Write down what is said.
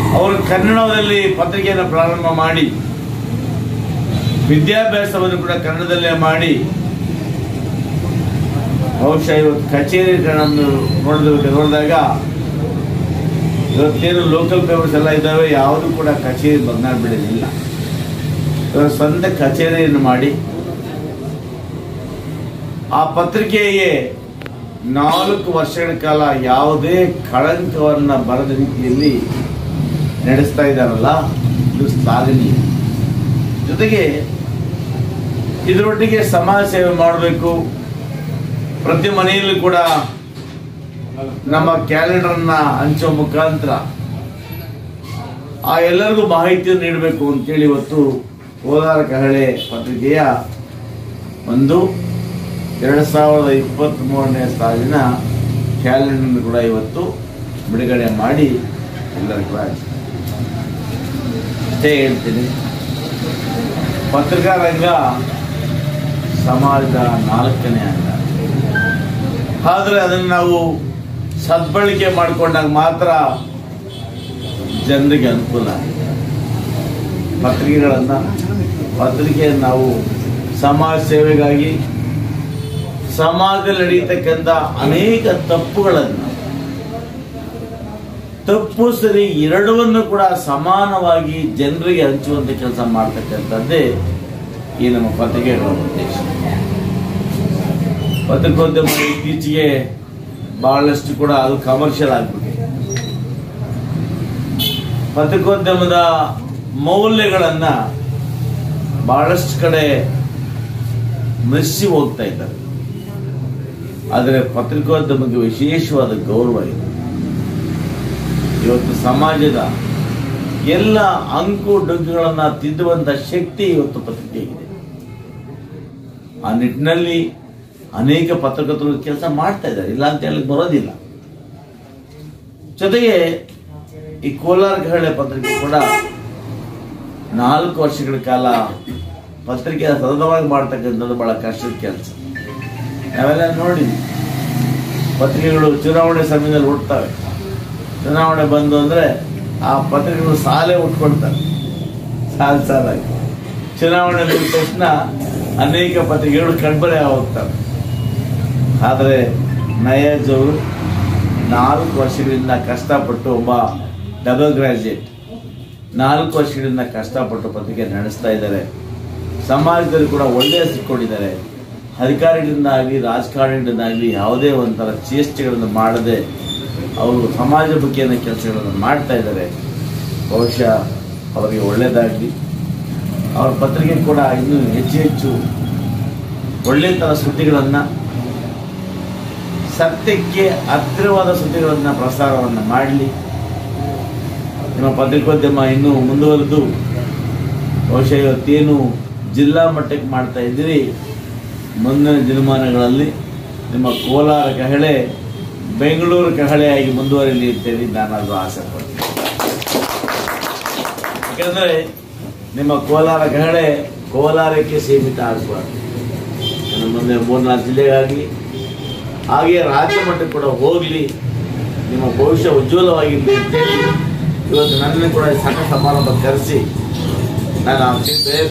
ಅವರು ಕನ್ನಡದಲ್ಲಿ ಪತ್ರಿಕೆಯನ್ನು ಪ್ರಾರಂಭ ಮಾಡಿ ವಿದ್ಯಾಭ್ಯಾಸವನ್ನು ಕೂಡ ಕನ್ನಡದಲ್ಲೇ ಮಾಡಿ ಬಹುಶಃ ಇವತ್ತು ಕಚೇರಿಗಳನ್ನು ನೋಡಿದ ನೋಡಿದಾಗ ಇವತ್ತೇನು ಲೋಕಲ್ ಪೇಪರ್ಸ್ ಎಲ್ಲ ಇದ್ದಾವೆ ಯಾವುದು ಕೂಡ ಕಚೇರಿ ಬಂಗಾರ ಬಿಡಲಿಲ್ಲ ಇವರು ಸ್ವಂತ ಕಚೇರಿಯನ್ನು ಮಾಡಿ ಆ ಪತ್ರಿಕೆಗೆ ನಾಲ್ಕು ವರ್ಷಗಳ ಕಾಲ ಯಾವುದೇ ಕಳಂಕವನ್ನ ಬರದ ರೀತಿಯಲ್ಲಿ ನಡೆಸ್ತಾ ಇದ್ದಾರಲ್ಲ ಇದು ಶ್ಲಾಘನೀಯ ಜೊತೆಗೆ ಇದರೊಟ್ಟಿಗೆ ಸಮಾಜ ಸೇವೆ ಮಾಡಬೇಕು ಪ್ರತಿ ಮನೆಯಲ್ಲೂ ಕೂಡ ನಮ್ಮ ಕ್ಯಾಲೆಂಡರ್ನ ಹಂಚುವ ಮುಖಾಂತರ ಆ ಎಲ್ಲರಿಗೂ ಮಾಹಿತಿಯನ್ನು ನೀಡಬೇಕು ಅಂತೇಳಿ ಇವತ್ತು ಕೋಲಾರ ಕಹಳೆ ಪತ್ರಿಕೆಯ ಒಂದು ಎರಡು ಸಾವಿರದ ಇಪ್ಪತ್ತ್ ಮೂರನೇ ಸಾಲಿನ ಕ್ಯಾಲೆಂಡರ್ ಕೂಡ ಇವತ್ತು ಬಿಡುಗಡೆ ಮಾಡಿ ಎಲ್ಲರಿಗೂ ಕೂಡ ಅಷ್ಟೇ ಹೇಳ್ತೀನಿ ಪತ್ರಿಕಾ ರಂಗ ಸಮಾಜದ ನಾಲ್ಕನೇ ಅಂಗ ಆದರೆ ಅದನ್ನು ನಾವು ಸದ್ಬಳಕೆ ಮಾಡಿಕೊಂಡಾಗ ಮಾತ್ರ ಜನರಿಗೆ ಅನುಕೂಲ ಆಗುತ್ತೆ ಪತ್ರಿಕೆಗಳನ್ನು ಪತ್ರಿಕೆಯನ್ನು ನಾವು ಸಮಾಜ ಸೇವೆಗಾಗಿ ಸಮಾಜದಲ್ಲಿ ನಡೆಯತಕ್ಕಂಥ ಅನೇಕ ತಪ್ಪುಗಳನ್ನು ತಪ್ಪು ಸರಿ ಎರಡವನ್ನು ಕೂಡ ಸಮಾನವಾಗಿ ಜನರಿಗೆ ಹಂಚುವಂತ ಕೆಲಸ ಮಾಡ್ತಕ್ಕಂಥದ್ದೇ ಈ ನಮ್ಮ ಪತ್ರಿಕೆಗಳ ಉದ್ದೇಶ ಪತ್ರಿಕೋದ್ಯಮ ಇತ್ತೀಚೆಗೆ ಬಹಳಷ್ಟು ಕೂಡ ಅದು ಕಮರ್ಷಿಯಲ್ ಆಗ್ಬಿಟ್ಟಿದೆ ಪತ್ರಿಕೋದ್ಯಮದ ಮೌಲ್ಯಗಳನ್ನ ಬಹಳಷ್ಟು ಕಡೆ ಮೆಸ್ಸಿ ಹೋಗ್ತಾ ಇದ್ದಾರೆ ಆದರೆ ಪತ್ರಿಕೋದ್ಯಮಕ್ಕೆ ವಿಶೇಷವಾದ ಗೌರವ ಇದೆ ಇವತ್ತು ಸಮಾಜದ ಎಲ್ಲ ಅಂಕು ಡೊಂಕುಗಳನ್ನ ತಿದ್ದುವಂತ ಶಕ್ತಿ ಇವತ್ತು ಪತ್ರಿಕೆಗಿದೆ ಆ ನಿಟ್ಟಿನಲ್ಲಿ ಅನೇಕ ಪತ್ರಕರ್ತರು ಕೆಲಸ ಮಾಡ್ತಾ ಇದ್ದಾರೆ ಇಲ್ಲ ಅಂತ ಹೇಳಿ ಬರೋದಿಲ್ಲ ಜೊತೆಗೆ ಈ ಕೋಲಾರ ಕಹಳೆ ಪತ್ರಿಕೆ ಕೂಡ ನಾಲ್ಕು ವರ್ಷಗಳ ಕಾಲ ಪತ್ರಿಕೆ ಸತತವಾಗಿ ಮಾಡ್ತಕ್ಕಂಥದ್ದು ಬಹಳ ಕಷ್ಟದ ಕೆಲಸ ನಾವೆಲ್ಲ ನೋಡಿದ್ವಿ ಪತ್ರಿಕೆಗಳು ಚುನಾವಣೆ ಸಮಯದಲ್ಲಿ ಹುಟ್ಟುತ್ತವೆ ಚುನಾವಣೆ ಬಂದು ಅಂದ್ರೆ ಆ ಪತ್ರಿಕೆಗಳು ಸಾಲೇ ಉಟ್ಕೊಳ್ತಾರೆ ಸಾಲ್ ಸಾಲಾಗಿ ಚುನಾವಣೆ ಮುಗಿದ ತಕ್ಷಣ ಅನೇಕ ಪತ್ರಿಕೆಗಳು ಕಣ್ಬರೆ ಹೋಗ್ತವೆ ಆದರೆ ನಯಾಜ್ ಅವರು ನಾಲ್ಕು ವರ್ಷಗಳಿಂದ ಕಷ್ಟಪಟ್ಟು ಒಬ್ಬ ಡಬಲ್ ಗ್ರಾಜುಯೇಟ್ ನಾಲ್ಕು ವರ್ಷಗಳಿಂದ ಕಷ್ಟಪಟ್ಟು ಪತ್ರಿಕೆ ನಡೆಸ್ತಾ ಇದ್ದಾರೆ ಸಮಾಜದಲ್ಲಿ ಕೂಡ ಒಳ್ಳೆಯ ಸಿಕ್ಕೊಂಡಿದ್ದಾರೆ ಅಧಿಕಾರಿಗಳಿಂದ ಆಗಲಿ ರಾಜಕಾರಣಿಗಳಿಂದ ಆಗಲಿ ಯಾವುದೇ ಒಂಥರ ಚೇಷ್ಟೆಗಳನ್ನು ಮಾಡದೆ ಅವರು ಸಮಾಜ ಬಗ್ಗೆನ ಕೆಲಸಗಳನ್ನು ಮಾಡ್ತಾ ಇದ್ದಾರೆ ಬಹುಶಃ ಅವರಿಗೆ ಒಳ್ಳೆಯದಾಗಲಿ ಅವ್ರ ಪತ್ರಿಕೆ ಕೂಡ ಇನ್ನೂ ಹೆಚ್ಚು ಹೆಚ್ಚು ಒಳ್ಳೆಯ ಥರ ಸುದ್ದಿಗಳನ್ನು ಸತ್ಯಕ್ಕೆ ಹತ್ತಿರವಾದ ಸುದ್ದಿಗಳನ್ನು ಪ್ರಸಾರವನ್ನು ಮಾಡಲಿ ನಿಮ್ಮ ಪತ್ರಿಕೋದ್ಯಮ ಇನ್ನೂ ಮುಂದುವರೆದು ಬಹುಶಃ ಇವತ್ತೇನು ಜಿಲ್ಲಾ ಮಟ್ಟಕ್ಕೆ ಮಾಡ್ತಾ ಇದ್ದೀರಿ ಮುಂದಿನ ದಿನಮಾನಗಳಲ್ಲಿ ನಿಮ್ಮ ಕೋಲಾರ ಕಹಳೆ ಬೆಂಗಳೂರು ಕಹಳೆಯಾಗಿ ಮುಂದುವರಿಲಿ ಅಂತೇಳಿ ನಾನಾದರೂ ಆಸೆ ಪಡ್ತೀನಿ ಯಾಕಂದ್ರೆ ನಿಮ್ಮ ಕೋಲಾರ ಕಹಳೆ ಕೋಲಾರಕ್ಕೆ ಸೀಮಿತ ಆಗಬಾರ್ದು ಇನ್ನು ಮುಂದೆ ಮೂರ್ನಾಲ್ಕು ಜಿಲ್ಲೆಗಾಗಲಿ ಹಾಗೆ ರಾಜ್ಯ ಮಟ್ಟಕ್ಕೆ ಕೂಡ ಹೋಗಲಿ ನಿಮ್ಮ ಭವಿಷ್ಯ ಉಜ್ವಲವಾಗಿರಲಿ ಅಂತೇಳಿ ಇವತ್ತು ನನ್ನನ್ನು ಕೂಡ ಸಣ್ಣ ಸಮಾರಂಭ ಕರೆಸಿ ನಾನು ಆ ಬೇರೆ